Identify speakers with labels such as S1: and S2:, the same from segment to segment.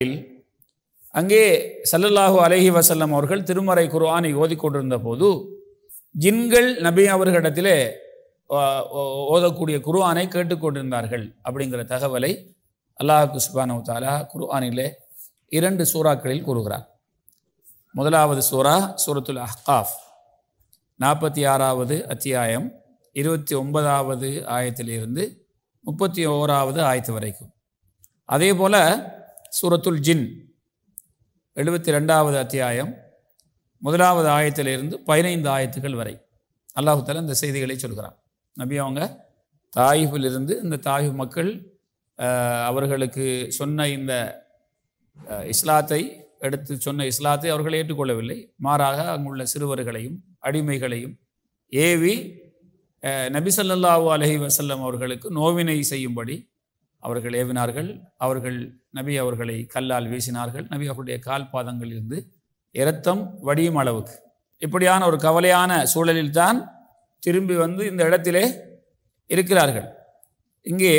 S1: அங்கே ஸல்லல்லாஹு அலைஹி வஸல்லம் அவர்கள் திருமறை குர்ஆனை ஓதிக்கொண்டிருந்த போது ஜின்கள் நபி அவர்களிடத்திலே ஆ, ஓ- ஓதக்கூடிய குர்ஆனை கேட்டுக்கொண்டிருந்தார்கள் அப்படிங்கிற தகவலை அல்லாஹ் சுப்ஹானஹு தாலா குர்ஆனிலே இரண்டு சூறாக்களில் கூறுகிறார் முதலாவது சூரா சூரத்துல் அஹ்காஃப் நாற்பத்தி ஆறாவது அத்தியாயம் இருபத்தி ஒன்பதாவது ஆயத்திலிருந்து முப்பத்தி ஓராவது ஆயத்து வரைக்கும் அதே போல சூரத்துல் ஜின் எழுபத்தி ரெண்டாவது அத்தியாயம் முதலாவது ஆயத்திலிருந்து பதினைந்து ஆயத்துகள் வரை அல்லாஹு தஆலா இந்த செய்திகளை சொல்கிறான் நபி அவங்க தாயிஃபிலிருந்து இந்த தாயிஃப் மக்கள் அஹ், அவர்களுக்கு சொன்ன இந்த அஹ், இஸ்லாத்தை எடுத்து சொன்ன இஸ்லாத்தை அவர்கள் ஏற்றுக்கொள்ளவில்லை மாறாக அங்குள்ள சிறுவர்களையும் அடிமைகளையும் ஏவி அஹ், நபி ஸல்லல்லாஹு அலைஹி வஸல்லம் அவர்களுக்கு நோவினை செய்யும்படி அவர்கள் ஏவினார்கள் அவர்கள் நபி அவர்களை கல்லால் வீசினார்கள் நபி அவர்களுடைய கால் பாதங்களிலிருந்து இரத்தம் வடியும் அளவுக்கு இப்படியான ஒரு கவலையான சூழலில்தான் திரும்பி வந்து இந்த இடத்திலே இருக்கிறார்கள் இங்கே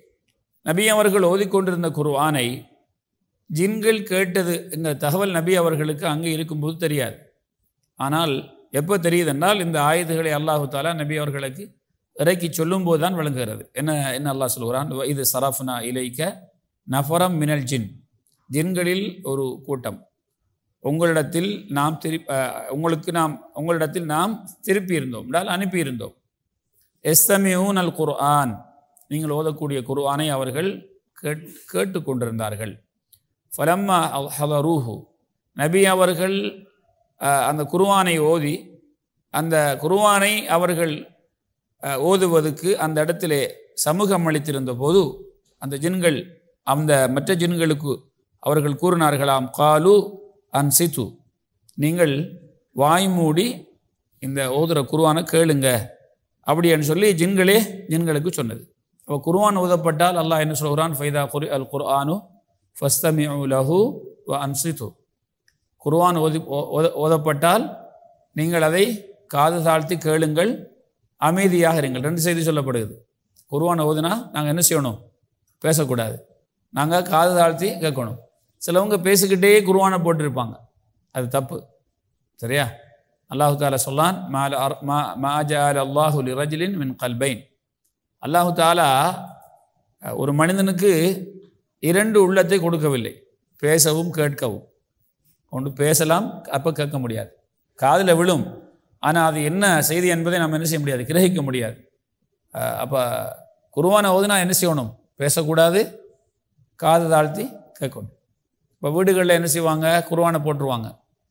S1: நபி அவர்கள் ஓதிக்கொண்டிருந்த குர்ஆனை ஜின்கள் கேட்டது இந்த தகவல் நபி அவர்களுக்கு அங்கே இருக்கும்போது தெரியாது ஆனால் எப்போ தெரியுதென்றால் இந்த ஆயுதங்களை அல்லாஹு தாலா நபி அவர்களுக்கு இறக்கி சொல்லும்போது தான் விளங்குகிறது என்ன என்ன அல்லாஹ் சொல்கிறான் இது சரஃப்னா இலைக்க நஃபரம் மினல் ஜின் ஜின்களில் ஒரு கூட்டம் உங்களிடத்தில் நாம் திரு அஹ், உங்களுக்கு நாம் உங்களிடத்தில் நாம் திருப்பி இருந்தோம் என்றால் அனுப்பியிருந்தோம் எஸ்தமியூன் அல் குர்ஆன் நீங்கள் ஓதக்கூடிய குர்ஆனை அவர்கள் கேட் கேட்டுக்கொண்டிருந்தார்கள் ஃபலம்மா ஹலரூஹு நபி அவர்கள் அஹ், அந்த குர்ஆனை ஓதி அந்த குர்ஆனை அவர்கள் அஹ், ஓதுவதற்கு அந்த இடத்திலே சமூகம் அளித்திருந்த போது அந்த ஜின்கள் அந்த மற்ற ஜின்களுக்கு அவர்கள் கூறினார்களாம் காலு அன்சித்து நீங்கள் வாய் மூடி இந்த ஓதுற குருவானை கேளுங்க அப்படின்னு சொல்லி ஜின்களே ஜின்களுக்கு சொன்னது அப்போ குர்ஆன் ஓதப்பட்டால் அல்லாஹ் என்ன சொல்கிறான் ஃபைதா குரி அல் குர்ஆனு ஃபஸ்தமி லஹு வ அன்சித்து குர்ஆன் ஓதி ஓ- ஓத- ஓதப்பட்டால் நீங்கள் அதை காது தாழ்த்தி கேளுங்கள் அமைதியாக இருங்கள் ரெண்டு செய்தி சொல்லப்படுகிறது குர்ஆன் ஓதுனா நாங்கள் என்ன செய்யணும் பேசக்கூடாது நாங்கள் காது தாழ்த்தி கேட்கணும் சிலவங்க பேசிக்கிட்டே குர்ஆனை போட்டிருப்பாங்க அது தப்பு சரியா அல்லாஹு தாலா சொல்லான் மால அர் மா மாஜால் அல்லாஹு லி ரஜிலின் மின் கல்பைன் அல்லாஹு தாலா அஹ், ஒரு மனிதனுக்கு இரண்டு உள்ளத்தை கொடுக்கவில்லை பேசவும் கேட்கவும் ஒன்று பேசலாம் அப்போ கேட்க முடியாது காதில் விழும் ஆனால் அது என்ன செய்தி என்பதை நம்ம என்ன செய்ய முடியாது கிரகிக்க முடியாது அப்போ குருவானை ஓதுனா என்ன செய்யணும் பேசக்கூடாது காது தாழ்த்தி கேட்கணும் இப்போ வீடுகளில் என்ன செய்வாங்க குருவானை போட்டுருவாங்க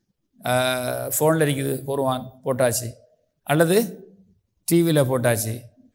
S1: ஃபோனில் இருக்குது குருவான் போட்டாச்சு அல்லது டிவியில் போட்டாச்சு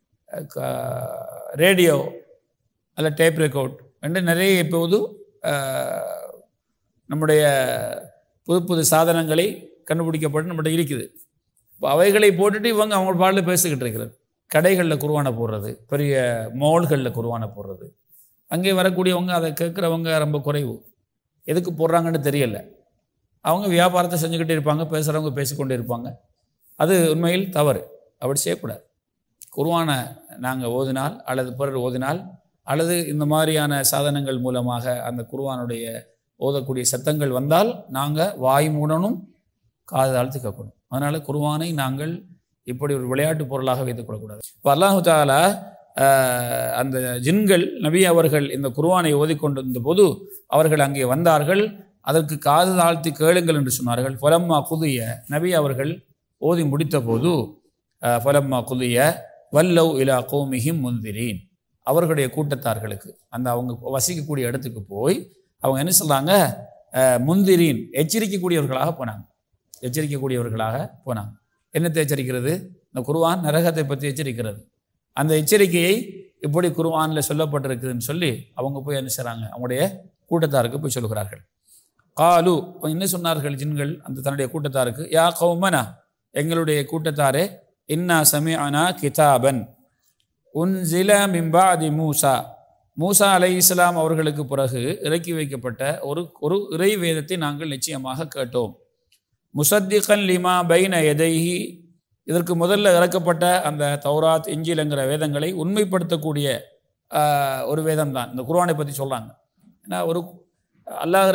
S1: ரேடியோ அல்ல டேப் ரெக்கார்ட் ரெண்டு நிறைய இப்போது அஹ், நம்முடைய புது புது சாதனங்களை கண்டுபிடிக்கப்பட்டு நம்மகிட்ட இருக்குது இப்போ அவைகளை போட்டுட்டு இவங்க அவங்க பாடலில் பேசிக்கிட்டு இருக்கிறது கடைகளில் குருவானை போடுறது பெரிய மால்களில் குருவானை போடுறது அங்கே வரக்கூடியவங்க அதை கேட்குறவங்க ரொம்ப குறைவு எதுக்கு போடுறாங்கன்னு தெரியல அவங்க வியாபாரத்தை செஞ்சுக்கிட்டே இருப்பாங்க பேசுகிறவங்க பேசிக்கொண்டே இருப்பாங்க அது உண்மையில் தவறு அப்படி செய்யக்கூடாது குருவானை நாங்கள் ஓதினால் அல்லது பிறர் ஓதினால் அல்லது இந்த மாதிரியான சாதனங்கள் மூலமாக அந்த குருவானுடைய ஓதக்கூடிய சத்தங்கள் வந்தால் நாங்கள் வாய் மூடணும் காது தாழ்த்து கேட்கணும் அதனால் குருவானை நாங்கள் இப்படி ஒரு விளையாட்டு பொருளாக வைத்துக் கொள்ளக்கூடாது இப்போ அல்லாஹு தாலா ஆஹ், அந்த ஜின்கள் நபி அவர்கள் இந்த குருவானை ஓதிக்கொண்டிருந்த போது அவர்கள் அங்கே வந்தார்கள் அதற்கு காது தாழ்த்தி கேளுங்கள் என்று சொன்னார்கள் ஃபலம்மா குதிய நபி அவர்கள் ஓதி முடித்த போது அஹ், ஃபலம்மா குதிய வல்லவ் இலா கௌமிஹிம் முந்திரீன் அவர்களுடைய கூட்டத்தார்களுக்கு அந்த அவங்க வசிக்கக்கூடிய இடத்துக்கு போய் அவங்க என்ன சொல்கிறாங்க முந்திரீன் எச்சரிக்கக்கூடியவர்களாக போனாங்க எச்சரிக்கக்கூடியவர்களாக போனாங்க என்னத்தை எச்சரிக்கிறது இந்த குர்ஆன் நரகத்தை பற்றி எச்சரிக்கிறது அந்த எச்சரிக்கையை இப்படி குர்ஆனில் சொல்லப்பட்டிருக்குதுன்னு சொல்லி அவங்க போய் என்ன செய்கிறாங்க அவங்களுடைய கூட்டத்தாருக்கு போய் சொல்கிறார்கள் காலு என்ன சொன்னார்கள் ஜின்கள் அந்த தன்னுடைய கூட்டத்தாருக்கு யா கௌமனா எங்களுடைய கூட்டத்தாரே இன்னா சமிஅனா கிதாபன் உன்சில மிம்பாதி மூசா மூசா அலை இஸ்லாம் அவர்களுக்கு பிறகு இறக்கி வைக்கப்பட்ட ஒரு ஒரு இறை வேதத்தை நாங்கள் நிச்சயமாக கேட்டோம் முசத்திகன் லிமா பைன எதைஹி இதற்கு முதல்ல இறக்கப்பட்ட அந்த தௌராத் இஞ்சில்ங்கிற வேதங்களை உண்மைப்படுத்தக்கூடிய ஆஹ், ஒரு வேதம் தான் இந்த குர்ஆனை பற்றி சொல்கிறாங்க ஏன்னா ஒரு அல்லாஹ்